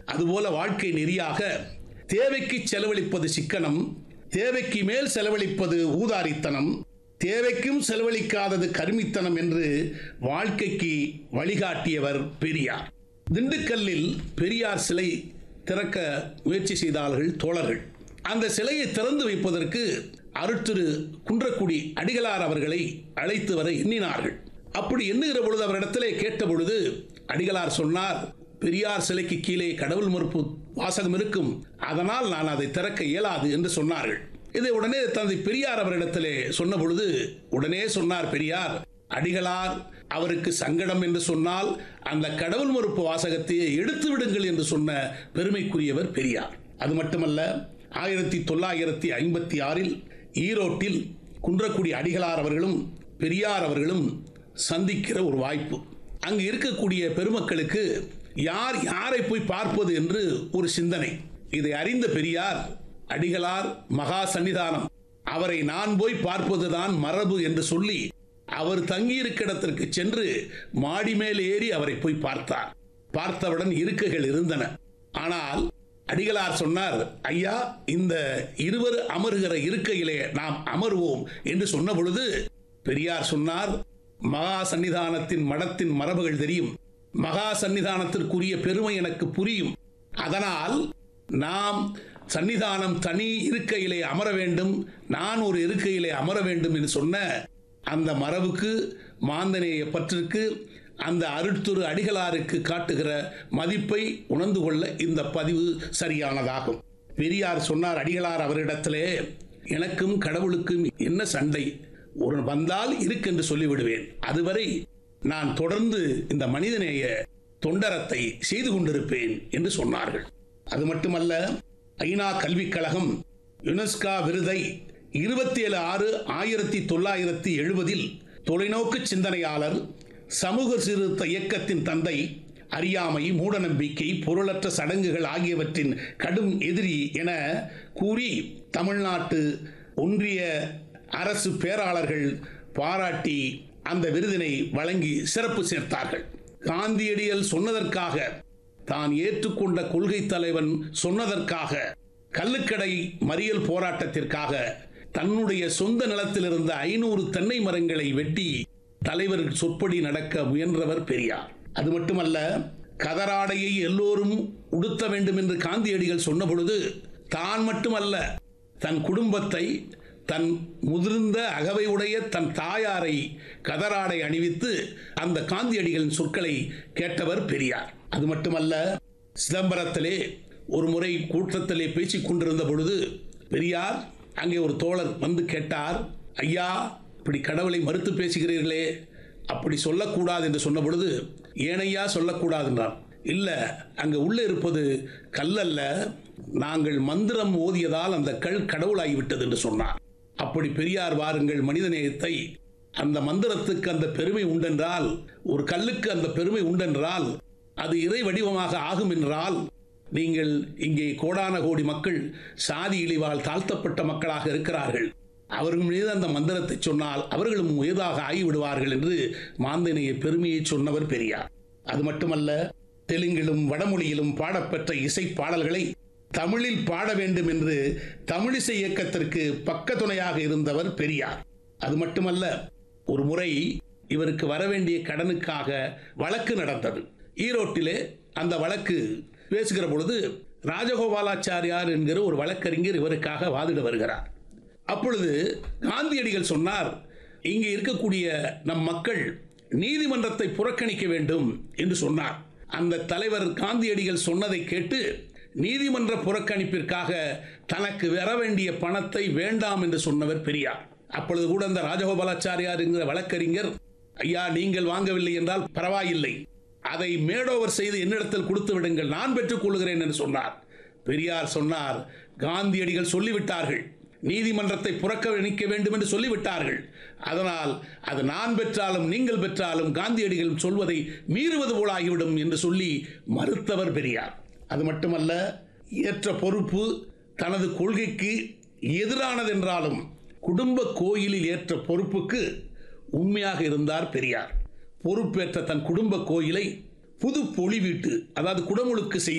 அதுபோல வாழ்க்கை நெறியாக தேவைக்கு செலவழிப்பது சிக்கனம் தேவைக்கு மேல் செலவழிப்பது ஊதாரித்தனம் தேவைக்கும் செலவழிக்காதது கருமித்தனம் என்று வாழ்க்கைக்கு வழிகாட்டியவர் பெரியார் திண்டுக்கல்லில் பெரியார் சிலை திறக்க முயற்சி செய்தார்கள் தோழர்கள் அந்த சிலையை திறந்து வைப்பதற்கு அருட்திரு குன்றக்குடி அடிகளார் அவர்களை அழைத்து வர எண்ணினார்கள் அப்படி எண்ணுகிற பொழுது அவரிடத்திலே கேட்ட பொழுது அடிகளார் சொன்னார் பெரியார் சிலைக்கு கீழே கடவுள் மறுப்பு வாசகம் இருக்கும் அதனால் நான் அதை திறக்க இயலாது என்று சொன்னார்கள் இதை உடனே தந்தை பெரியார் அவரிடத்திலே சொன்ன பொழுது உடனே சொன்னார் பெரியார் அடிகளார் அவருக்கு சங்கடம் என்று சொன்னால் அந்த கடவுள் மறுப்பு வாசகத்தையே எடுத்து விடுங்கள் என்று சொன்ன பெருமைக்குரியவர் பெரியார் அது மட்டுமல்ல ஆயிரத்தி தொள்ளாயிரத்தி ஐம்பத்தி ஆறில் ஈரோட்டில் குன்றக்குடி அடிகளார் அவர்களும் பெரியார் அவர்களும் சந்திக்கிற ஒரு வாய்ப்பு அங்கு இருக்கக்கூடிய பெருமக்களுக்கு யார் யாரை போய் பார்ப்பது என்று ஒரு சிந்தனை இதை அறிந்த பெரியார் அடிகளார் மகா சன்னிதானம் அவரை நான் போய் பார்ப்பதுதான் மரபு என்று சொல்லி அவர் தங்கியிருக்க இடத்திற்கு சென்று மாடி மேல் ஏறி அவரை போய் பார்த்தார் பார்த்தவுடன் இருக்கைகள் இருந்தன ஆனால் அடிகளார் சொன்னார் ஐயா இந்த இருவர் அமருகிற இருக்கையிலே நாம் அமர்வோம் என்று சொன்ன பொழுது பெரியார் சொன்னார் மகா சன்னிதானத்தின் மடத்தின் மரபுகள் தெரியும் மகா சன்னிதானத்திற்குரிய பெருமை எனக்கு புரியும் அதனால் நாம் சன்னிதானம் தனி இருக்கையிலே அமர வேண்டும் நான் ஒரு இருக்கையிலே அமர வேண்டும் என்று சொன்ன அந்த மரபுக்கு மாந்தநேய பற்றிற்கு அந்த அருட்துரு அடிகளாருக்கு காட்டுகிற மதிப்பை உணர்ந்து கொள்ள இந்த பதிவு சரியானதாகும் பெரியார் சொன்னார் அடிகளார் அவரிடத்திலே எனக்கும் கடவுளுக்கும் என்ன சண்டை ஒரு வந்தால் இருக்கென்று சொல்லிவிடுவேன் அதுவரை நான் தொடர்ந்து இந்த மனிதநேய தொண்டரத்தை செய்து கொண்டிருப்பேன் என்று சொன்னார்கள் அது மட்டுமல்ல ஐநா கல்விக் கழகம் யுனெஸ்கா விருதை இருபத்தி ஏழு ஆறு ஆயிரத்தி தொள்ளாயிரத்தி எழுபதில் தொலைநோக்கு சிந்தனையாளர் சமூக சீர்திருத்த இயக்கத்தின் தந்தை அறியாமை மூடநம்பிக்கை பொருளற்ற சடங்குகள் ஆகியவற்றின் கடும் எதிரி என கூறி தமிழ்நாட்டு ஒன்றிய அரசு பேராளர்கள் பாராட்டி அந்த விருதினை வழங்கி சிறப்பு சேர்த்தார்கள் காந்தியடிகள் சொன்னதற்காக தான் ஏற்றுக்கொண்ட கொள்கை தலைவன் சொன்னதற்காக கள்ளுக்கடை மறியல் போராட்டத்திற்காக தன்னுடைய சொந்த நிலத்தில் இருந்த ஐநூறு தென்னை மரங்களை வெட்டி தலைவர் சொற்படி நடக்க முயன்றவர் பெரியார் அது மட்டுமல்ல கதராடையை எல்லோரும் உடுத்த வேண்டும் என்று காந்தியடிகள் சொன்ன பொழுது தான் மட்டுமல்ல தன் குடும்பத்தை தன் முதிர்ந்த அகவை உடைய தன் தாயாரை கதராடை அணிவித்து அந்த காந்தியடிகளின் சொற்களை கேட்டவர் பெரியார் அது மட்டுமல்ல சிதம்பரத்திலே ஒரு முறை கூட்டத்திலே பேசிக் கொண்டிருந்த பொழுது பெரியார் அங்கே ஒரு தோழர் வந்து கேட்டார் ஐயா இப்படி கடவுளை மறுத்து பேசுகிறீர்களே அப்படி சொல்லக்கூடாது என்று சொன்ன பொழுது ஏனையா சொல்லக்கூடாது என்றார் இல்ல அங்க உள்ளே இருப்பது கல்லல்ல நாங்கள் மந்திரம் ஓதியதால் அந்த கல் கடவுளாகிவிட்டது என்று சொன்னார் அப்படி பெரியார் வாருங்கள் மனிதநேயத்தை அந்த மந்திரத்துக்கு அந்த பெருமை உண்டென்றால் ஒரு கல்லுக்கு அந்த பெருமை உண்டென்றால் அது இறை வடிவமாக ஆகும் என்றால் நீங்கள் இங்கே கோடான கோடி மக்கள் சாதி இழிவால் தாழ்த்தப்பட்ட மக்களாக இருக்கிறார்கள் அவர்கள் மீது அந்த மந்திரத்தை சொன்னால் அவர்களும் உயர்தாக ஆகிவிடுவார்கள் என்று மாந்தனைய பெருமையை சொன்னவர் பெரியார் அது மட்டுமல்ல தெலுங்கிலும் வடமொழியிலும் பாடப்பெற்ற இசை பாடல்களை தமிழில் பாட வேண்டும் என்று தமிழிசை இயக்கத்திற்கு பக்க துணையாக இருந்தவர் பெரியார் அது மட்டுமல்ல ஒரு முறை இவருக்கு வரவேண்டிய கடனுக்காக வழக்கு நடந்தது ஈரோட்டிலே அந்த வழக்கு பேசுகிற பொழுது ராஜகோபாலாச்சாரியார் என்கிற ஒரு வழக்கறிஞர் இவருக்காக வாதிட வருகிறார் அப்பொழுது காந்தியடிகள் சொன்னார் இங்கே இருக்கக்கூடிய நம் மக்கள் நீதிமன்றத்தை புறக்கணிக்க வேண்டும் என்று சொன்னார் அந்த தலைவர் காந்தியடிகள் சொன்னதை கேட்டு நீதிமன்ற புறக்கணிப்பிற்காக தனக்கு வர வேண்டிய பணத்தை வேண்டாம் என்று சொன்னவர் பெரியார் அப்பொழுது கூட அந்த ராஜகோபாலாச்சாரியார் என்கிற வழக்கறிஞர் ஐயா நீங்கள் வாங்கவில்லை என்றால் பரவாயில்லை அதை மேடோவர் செய்து என்னிடத்தில் கொடுத்து விடுங்கள் நான் பெற்றுக் கொள்கிறேன் என்று சொன்னார் பெரியார் சொன்னார் காந்தியடிகள் சொல்லிவிட்டார்கள் நீதிமன்றத்தை புறக்கணிக்க வேண்டும் என்று சொல்லிவிட்டார்கள் அதனால் அது நான் பெற்றாலும் நீங்கள் பெற்றாலும் காந்தியடிகள் சொல்வதை மீறுவது போலாகிவிடும் என்று சொல்லி மறுத்தவர் பெரியார் அது மட்டுமல்ல ஏற்ற பொறுப்பு தனது கொள்கைக்கு எதிரானதென்றாலும் குடும்ப கோயிலில் ஏற்ற பொறுப்புக்கு உண்மையாக இருந்தார் பெரியார் பொறுப்பேற்ற தன் குடும்ப கோயிலை புது பொலிவீட்டு அதாவது குடமுழுக்கு செய்து